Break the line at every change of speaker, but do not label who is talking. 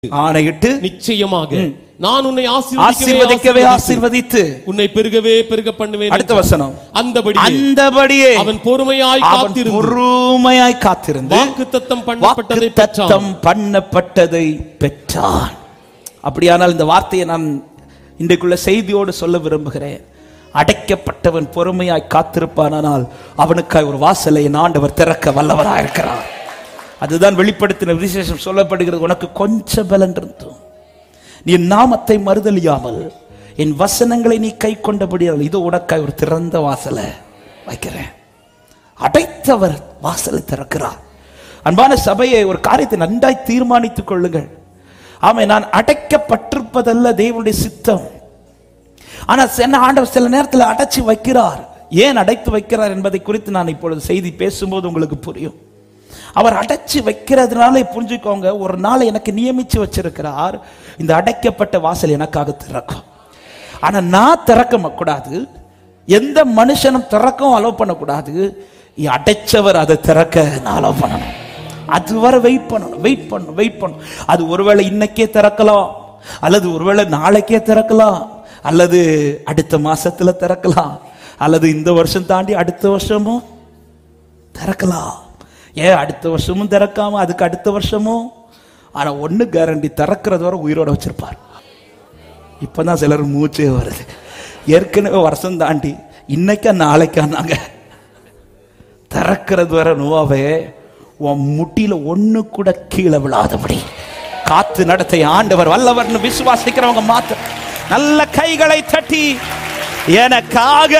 ஆணையிட்டு
நிச்சயமாக நான் உன்னை
ஆசீர்வதிக்கவே
ஆசீர்வதிக்கவே
ஆசீர்வதித்து
உன்னை பெருகவே பெருக பண்ணுவேன்
அடுத்த வசனம்
அந்தபடி
அந்தபடியே
அவன் பொறுமையாய்
அவன்
காத்திருந்து
பொறுமையாய் காத்திருந்து
வாக்குத்தத்தம் பண்ணப்பட்டதை பெற்றான்
வாக்குத்தத்தம் பண்ணப்பட்டதை பெற்றான் அப்படியானால் இந்த வார்த்தையை நான் இன்றைக்குள்ள செய்தியோடு சொல்ல விரும்புகிறேன் அடைக்கப்பட்டவன் பொறுமையாய் காத்திருப்பானால் அவனுக்காய் ஒரு வாசலை என் ஆண்டவர் திறக்க வல்லவராயிருக்கிறார் அதுதான் வெளிப்படுத்தின விசேஷம் சொல்லப்படுகிறது உனக்கு கொஞ்சம் பலன் இருந்தும் நீ என் நாமத்தை மறுதலியாமல் என் வசனங்களை நீ கை கொண்டபடியால் இது உனக்காய் ஒரு திறந்த வாசலை வைக்கிறேன் அடைத்தவர் வாசலை திறக்கிறார் அன்பான சபையை ஒரு காரியத்தை நன்றாய் தீர்மானித்துக் கொள்ளுங்கள் ஆமை நான் அடைக்கப்பட்டிருப்பதல்ல தேவனுடைய சித்தம் ஆனா சில ஆண்டவர் சில நேரத்தில் அடைச்சு வைக்கிறார் ஏன் அடைத்து வைக்கிறார் என்பதை குறித்து நான் இப்பொழுது செய்தி பேசும்போது உங்களுக்கு புரியும் அவர் அடைச்சு வைக்கிறதுனால புரிஞ்சுக்கோங்க ஒரு நாளை எனக்கு நியமிச்சு வச்சிருக்கிறார் இந்த அடைக்கப்பட்ட வாசல் எனக்காக திறக்கும் ஆனா நான் திறக்க கூடாது எந்த மனுஷனும் திறக்கவும் அலோவ் பண்ணக்கூடாது அடைச்சவர் அதை திறக்க நான் அலோவ் பண்ணணும் அது வரை வெயிட் பண்ணணும் வெயிட் பண்ணணும் வெயிட் பண்ணணும் அது ஒருவேளை இன்னைக்கே திறக்கலாம் அல்லது ஒருவேளை நாளைக்கே திறக்கலாம் அல்லது அடுத்த மாசத்துல திறக்கலாம் அல்லது இந்த வருஷம் தாண்டி அடுத்த வருஷமும் திறக்கலாம் ஏன் அடுத்த வருஷமும் திறக்காம அதுக்கு அடுத்த வருஷமும் ஆனா ஒண்ணு கேரண்டி திறக்கிறது வரை உயிரோட வச்சிருப்பார் இப்பதான் சிலர் மூச்சே வருது ஏற்கனவே வருஷம் தாண்டி இன்னைக்கா நாளைக்கா நாங்க திறக்கிறது வரை நோவாவே உன் முட்டியில ஒண்ணு கூட கீழே விழாதபடி காத்து நடத்தை ஆண்டவர் வல்லவர்னு விசுவாசிக்கிறவங்க மாத்த நல்ல கைகளை தட்டி எனக்காக